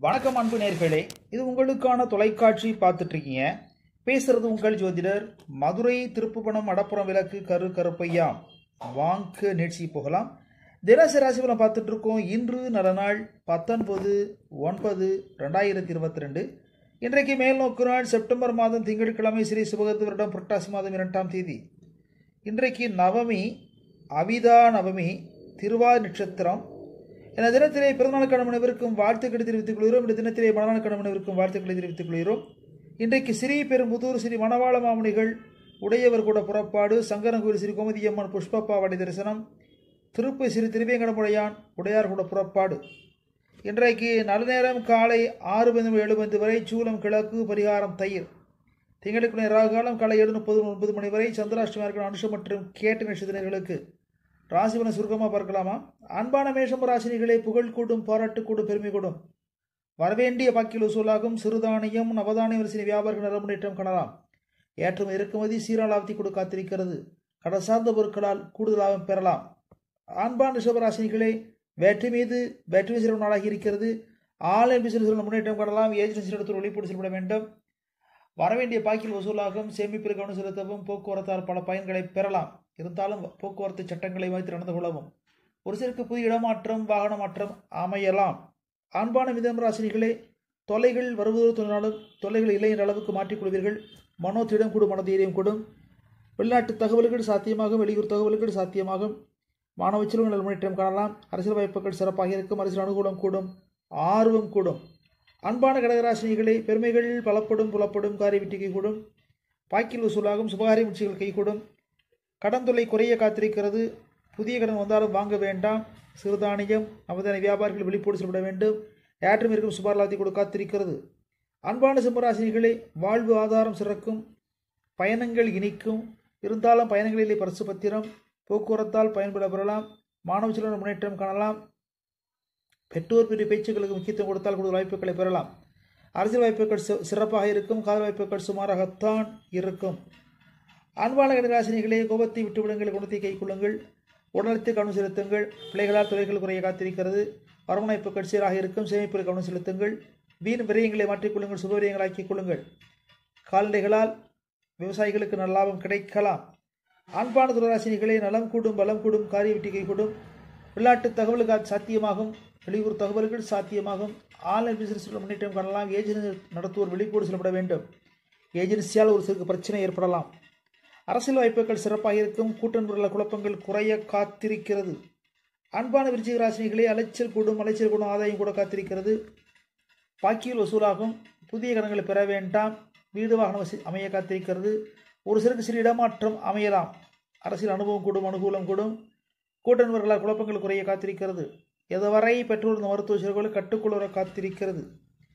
வணக்கம் அன்பு நேர்களே இது உங்களுக்கான தொலைக்காட்சி பார்த்துட்டு இருக்கீங்க பேசுறது உங்கள் ஜோதிடர் மதுரை திருப்புவனம் மடப்புறம் விளக்கு கரு கருப்பையா வாங்க நிகழ்ச்சி போகலாம் தினசரி ராசி பலன் பார்த்துட்டு இருக்கோம் இன்று நல்ல நாள் பத்தொன்பது ஒன்பது ரெண்டாயிரத்தி இருபத்தி ரெண்டு இன்றைக்கு மேல் நோக்கு நாள் செப்டம்பர் மாதம் திங்கட்கிழமை ஸ்ரீ சுபகத்து வருடம் புரட்டாசி மாதம் இரண்டாம் தேதி இன்றைக்கு நவமி அவிதா நவமி திருவாய் நட்சத்திரம் என தினத்திலே பிறந்தநாள் அனைவருக்கும் வாழ்த்துக்களை தெரிவித்துக் கொள்கிறோம் இந்த தினத்திலே மனநாள் அனைவருக்கும் வாழ்த்துக்களை தெரிவித்துக் கொள்கிறோம் இன்றைக்கு ஸ்ரீ பெரும்புதூர் ஸ்ரீ மணவாள மாமுனிகள் உடையவர் கூட புறப்பாடு சங்கரன்கோயில் ஸ்ரீ கோமதியம்மன் புஷ்பப்பாவடி தரிசனம் திருப்பதி ஸ்ரீ திருவேங்கடமுடையான் உடையார் கூட புறப்பாடு இன்றைக்கு நல்ல நேரம் காலை ஆறு மணி ஏழு மணி வரை சூலம் கிழக்கு பரிகாரம் தயிர் திங்களுக்கு ராகாலம் காலை ஏழு முப்பது ஒன்பது மணி வரை சந்திராஷ்டமி இருக்கிற அனுஷம் மற்றும் கேட்டு நட்சத்திரங்களுக்கு ராசிபலன் சுருக்கமாக பார்க்கலாமா அன்பான மேஷம் ராசினிகளே புகழ் கூடும் பாராட்டு கூடும் பெருமை கூடும் வரவேண்டிய பாக்கில் வசூலாகும் சிறுதானியம் நவதானிய வரிசை வியாபாரிகள் நல்ல முன்னேற்றம் காணலாம் ஏற்றம் இறக்குமதி சீராளாவத்தி கொடு காத்திருக்கிறது கடல் சார்ந்த பொருட்களால் கூடுதல் லாபம் பெறலாம் ஆண்பான் ரிஷபராசினிகளே வெற்றி மீது வெற்றி சிறப்பு நாளாகி இருக்கிறது ஆன்லைன் பிசினஸ் முன்னேற்றம் காணலாம் ஏஜென்சி இடத்தில் வெளிப்படு செல்லப்பட வேண்டும் வரவேண்டிய பாக்கில் வசூலாகும் சேமிப்பில் கவனம் செலுத்தவும் போக்குவரத்தால் பல பயன்களை பெறலாம் இருந்தாலும் போக்குவரத்து சட்டங்களை வைத்து நடந்து கொள்ளவும் ஒரு சிலருக்கு புதிய இடமாற்றம் வாகன மாற்றம் அமையலாம் அன்பான மிதம் ராசினிகளே தொலைகள் வருவதோ தோன்றாலும் தொல்லைகள் இல்லை என்ற அளவுக்கு மாற்றிக்கொள்வீர்கள் மனோத்திடம் கூடும் மனதைரியம் கூடும் வெளிநாட்டு தகவல்கள் சாத்தியமாகும் வெளியூர் தகவல்கள் சாத்தியமாகும் மாணவ செல்வங்கள் முன்னேற்றம் காணலாம் அரசியல் வாய்ப்புகள் சிறப்பாக இருக்கும் அரசியல் அனுகூலம் கூடும் ஆர்வம் கூடும் அன்பான கடகராசினிகளே பெருமைகள் பலப்படும் புலப்படும் காரிய வெற்றிகை கூடும் பாக்கில் வசூலாகும் சுபகாரிய முயற்சிகள் கைகூடும் கடன் தொல்லை குறைய காத்திருக்கிறது புதிய கடன் வந்தாலும் வாங்க வேண்டாம் சிறுதானியம் நவதான வியாபாரிகள் வெளிப்போடு செல்லப்பட வேண்டும் ஏற்றம் இருக்கும் சுபாரலாத்தி கூட காத்திருக்கிறது அன்பான சிம்மராசினிகளே வாழ்வு ஆதாரம் சிறக்கும் பயணங்கள் இனிக்கும் இருந்தாலும் பயணங்களிலே பரிசு பத்திரம் போக்குவரத்தால் பயன்பட பெறலாம் மாணவ செல்வன் முன்னேற்றம் காணலாம் பெற்றோர் பிரிவு பேச்சுக்களுக்கு முக்கியத்துவம் கொடுத்தால் கூடுதல் வாய்ப்புகளை பெறலாம் அரசியல் வாய்ப்புகள் சிறப்பாக இருக்கும் காதல் வாய்ப்புகள் சுமாராகத்தான் இருக்கும் அன்பான கடகராசினிகளே கோபத்தை விட்டுவிடுங்கள் குணத்தை கைக்கொள்ளுங்கள் உடலத்தை கவனம் செலுத்துங்கள் பிள்ளைகளால் தொழில்கள் குறைய காத்திருக்கிறது வரவணைப்புகள் சீராக இருக்கும் சேமிப்பில் கவனம் செலுத்துங்கள் வீண் விரயங்களை மாற்றிக்கொள்ளுங்கள் சுபவிரயங்களாக்கிக் கொள்ளுங்கள் கால்நடைகளால் விவசாயிகளுக்கு நல்ல லாபம் கிடைக்கலாம் அன்பான துளராசினிகளே நலம் கூடும் பலம் கூடும் காரிய வெட்டிகை கூடும் வெளிநாட்டு தகவல்கள் சாத்தியமாகும் வெளியூர் தகவல்கள் சாத்தியமாகும் ஆன்லைன் பிசினஸ் முன்னேற்றம் காணலாம் ஏஜென்சி நடத்துவோர் வெளிப்போடு செல்லப்பட வேண்டும் ஏஜென்சியால் ஒரு சிறு பிரச்சனை ஏற்படலாம் அரசியல் வாய்ப்புகள் சிறப்பாக இருக்கும் கூட்டன்புள்ள குழப்பங்கள் குறைய காத்திருக்கிறது அன்பான விருச்சிக ராசினிகளே அலைச்சல் கூடும் அலைச்சல் கூடும் ஆதாயம் கூட காத்திருக்கிறது பாக்கியில் வசூலாகும் புதிய கடன்களை பெற வேண்டாம் வீடு வாகன வசதி அமைய காத்திருக்கிறது ஒரு சிலருக்கு சிறு இடமாற்றம் அமையலாம் அரசியல் அனுபவம் கூடும் அனுகூலம் கூடும் கூட்டன்பர்களால் குழப்பங்கள் குறைய காத்திருக்கிறது எதுவரை பெற்றோர் இந்த மருத்துவ சிறுகளை கட்டுக்கொள்ள காத்திருக்கிறது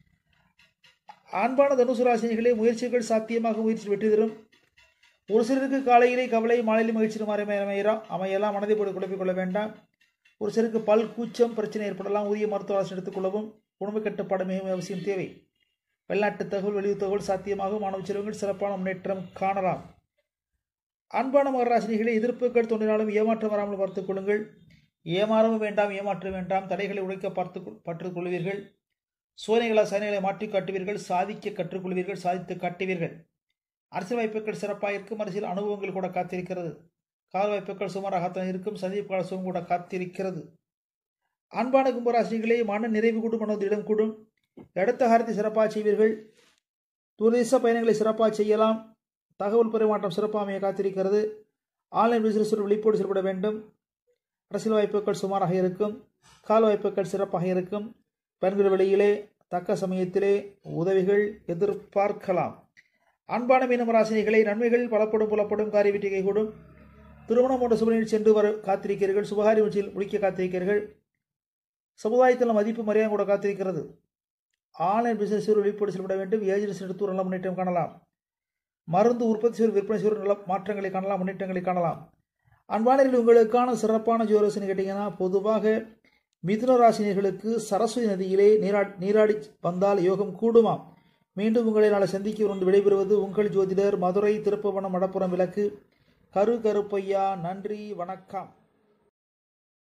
ஆண்பான தனுசு ராசினிகளே முயற்சிகள் சாத்தியமாக முயற்சி வெற்றி தரும் ஒரு சிலருக்கு காலையிலே கவலை மாலையிலே மகிழ்ச்சி மாறி அமையலாம் அமையலாம் மனதை போட்டு குழப்பிக் கொள்ள வேண்டாம் ஒரு சிலருக்கு பல் கூச்சம் பிரச்சனை ஏற்படலாம் உரிய மருத்துவ ஆலோசனை எடுத்துக்கொள்ளவும் உணவு கட்டுப்பாடு மிகவும் அவசியம் தேவை வெளிநாட்டு தகவல் வெளியூர் தகவல் சாத்தியமாக மாணவ செல்வங்கள் சிறப்பான முன்னேற்றம் காணலாம் அன்பான மகராசினிகளை எதிர்ப்புகள் தோன்றினாலும் ஏமாற்றம் வராமல் பார்த்துக் கொள்ளுங்கள் ஏமாறவும் வேண்டாம் ஏமாற்ற வேண்டாம் தடைகளை உடைக்க பார்த்து பற்றுக் கொள்வீர்கள் சோதனைகளால் சோதனைகளை மாற்றி காட்டுவீர்கள் சாதிக்க கற்றுக்கொள்வீர்கள் சாதித்து காட்டுவீர்கள் அரசியல் வாய்ப்புகள் சிறப்பாக இருக்கும் அரசியல் அனுபவங்கள் கூட காத்திருக்கிறது கால வாய்ப்புகள் சுமாராகத்தான் இருக்கும் சந்திப்பு கால சுகம் கூட காத்திருக்கிறது அன்பான கும்பராசினிகளே மன நிறைவு கூடும் மனது இடம் கூடும் அடுத்த காரத்தை சிறப்பாக செய்வீர்கள் தூரதேச பயணங்களை சிறப்பாக செய்யலாம் தகவல் பரிமாற்றம் சிறப்பாக அமைய காத்திருக்கிறது ஆன்லைன் பிசினஸ் வெளிப்போடு செயல்பட வேண்டும் அரசியல் வாய்ப்புகள் சுமாராக இருக்கும் கால வாய்ப்புகள் சிறப்பாக இருக்கும் பெண்கள் வெளியிலே தக்க சமயத்திலே உதவிகள் எதிர்பார்க்கலாம் அன்பான மீனம் ராசினிகளை நன்மைகள் பலப்படும் புலப்படும் காரிய வெற்றிகை கூடும் திருமணம் போன்ற சுபநிலை சென்று வர காத்திருக்கிறீர்கள் சுபகாரி முயற்சியில் முடிக்க காத்திருக்கிறீர்கள் சமுதாயத்தில் மதிப்பு மரியாதை கூட காத்திருக்கிறது ஆன்லைன் பிசினஸ் வெளிப்பாடு செல்லப்பட வேண்டும் ஏஜென்சி எடுத்து நல்ல முன்னேற்றம் காணலாம் மருந்து உற்பத்தி செய்வது விற்பனை செய்வது நல்ல மாற்றங்களை காணலாம் முன்னேற்றங்களை காணலாம் அன்பானர்கள் உங்களுக்கான சிறப்பான ஜோரசனை கேட்டிங்கன்னா பொதுவாக மிதுன ராசினியர்களுக்கு சரஸ்வதி நதியிலே நீரா நீராடி வந்தால் யோகம் கூடுமாம் மீண்டும் உங்களை நாளை சந்திக்க ஒன்று விடைபெறுவது உங்கள் ஜோதிடர் மதுரை திருப்பவனம் மடப்புறம் விளக்கு கரு கருப்பையா நன்றி வணக்கம்